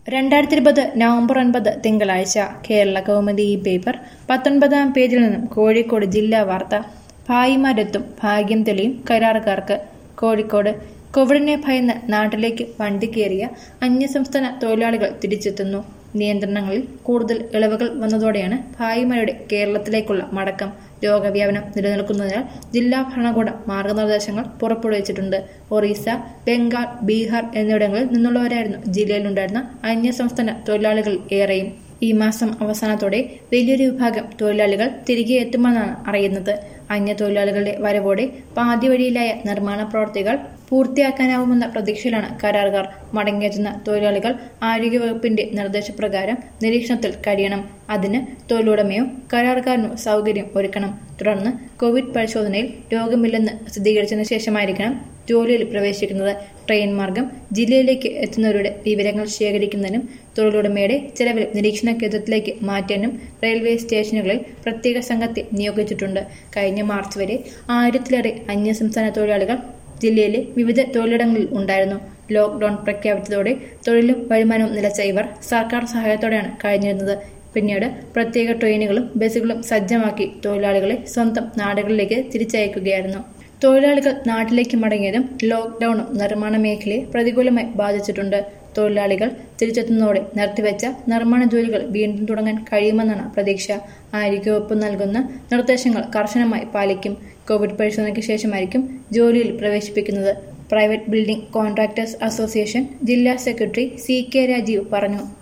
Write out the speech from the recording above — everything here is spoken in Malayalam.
രണ്ടായിരത്തി ഇരുപത് നവംബർ ഒൻപത് തിങ്കളാഴ്ച കേരള കൗമുദി ഈ പേപ്പർ പത്തൊൻപതാം പേജിൽ നിന്നും കോഴിക്കോട് ജില്ലാ വാർത്ത ഭായിമാരെത്തും ഭാഗ്യം തെളിയും കരാറുകാർക്ക് കോഴിക്കോട് കോവിഡിനെ ഭയന്ന് നാട്ടിലേക്ക് വണ്ടി കയറിയ അന്യസംസ്ഥാന തൊഴിലാളികൾ തിരിച്ചെത്തുന്നു നിയന്ത്രണങ്ങളിൽ കൂടുതൽ ഇളവുകൾ വന്നതോടെയാണ് ഭായിമാരുടെ കേരളത്തിലേക്കുള്ള മടക്കം രോഗവ്യാപനം നിലനിൽക്കുന്നതിനാൽ ജില്ലാ ഭരണകൂടം മാർഗനിർദ്ദേശങ്ങൾ പുറപ്പെടുവിച്ചിട്ടുണ്ട് ഒറീസ ബംഗാൾ ബീഹാർ എന്നിവിടങ്ങളിൽ നിന്നുള്ളവരായിരുന്നു ജില്ലയിലുണ്ടായിരുന്ന അന്യസംസ്ഥാന തൊഴിലാളികൾ ഏറെയും ഈ മാസം അവസാനത്തോടെ വലിയൊരു വിഭാഗം തൊഴിലാളികൾ തിരികെ എത്തുമെന്നാണ് അറിയുന്നത് അന്യ തൊഴിലാളികളുടെ വരവോടെ പാതി വഴിയിലായ നിർമ്മാണ പ്രവർത്തികൾ പൂർത്തിയാക്കാനാവുമെന്ന പ്രതീക്ഷയിലാണ് കരാറുകാർ മടങ്ങിയെത്തുന്ന തൊഴിലാളികൾ ആരോഗ്യവകുപ്പിന്റെ നിർദ്ദേശപ്രകാരം നിരീക്ഷണത്തിൽ കഴിയണം അതിന് തൊഴിലുടമയോ കരാറുകാരനോ സൗകര്യം ഒരുക്കണം തുടർന്ന് കോവിഡ് പരിശോധനയിൽ രോഗമില്ലെന്ന് സ്ഥിരീകരിച്ചതിനു ശേഷമായിരിക്കണം ജോലിയിൽ പ്രവേശിക്കുന്നത് ട്രെയിൻ മാർഗം ജില്ലയിലേക്ക് എത്തുന്നവരുടെ വിവരങ്ങൾ ശേഖരിക്കുന്നതിനും തൊഴിലുടമയുടെ ചെലവിൽ നിരീക്ഷണ കേന്ദ്രത്തിലേക്ക് മാറ്റാനും റെയിൽവേ സ്റ്റേഷനുകളിൽ പ്രത്യേക സംഘത്തെ നിയോഗിച്ചിട്ടുണ്ട് കഴിഞ്ഞ മാർച്ച് വരെ ആയിരത്തിലേറെ അന്യസംസ്ഥാന തൊഴിലാളികൾ ജില്ലയിലെ വിവിധ തൊഴിലിടങ്ങളിൽ ഉണ്ടായിരുന്നു ലോക്ഡൌൺ പ്രഖ്യാപിച്ചതോടെ തൊഴിലും വരുമാനവും നിലച്ച ഇവർ സർക്കാർ സഹായത്തോടെയാണ് കഴിഞ്ഞിരുന്നത് പിന്നീട് പ്രത്യേക ട്രെയിനുകളും ബസ്സുകളും സജ്ജമാക്കി തൊഴിലാളികളെ സ്വന്തം നാടുകളിലേക്ക് തിരിച്ചയക്കുകയായിരുന്നു തൊഴിലാളികൾ നാട്ടിലേക്ക് മടങ്ങിയതും ലോക്ഡൌണും നിർമ്മാണ മേഖലയെ പ്രതികൂലമായി ബാധിച്ചിട്ടുണ്ട് തൊഴിലാളികൾ തിരിച്ചെത്തുന്നതോടെ നിർത്തിവെച്ച നിർമ്മാണ ജോലികൾ വീണ്ടും തുടങ്ങാൻ കഴിയുമെന്നാണ് പ്രതീക്ഷ ആരോഗ്യവകുപ്പ് നൽകുന്ന നിർദ്ദേശങ്ങൾ കർശനമായി പാലിക്കും കോവിഡ് പരിശോധനയ്ക്ക് ശേഷമായിരിക്കും ജോലിയിൽ പ്രവേശിപ്പിക്കുന്നത് പ്രൈവറ്റ് ബിൽഡിംഗ് കോൺട്രാക്ടേഴ്സ് അസോസിയേഷൻ ജില്ലാ സെക്രട്ടറി സി കെ രാജീവ് പറഞ്ഞു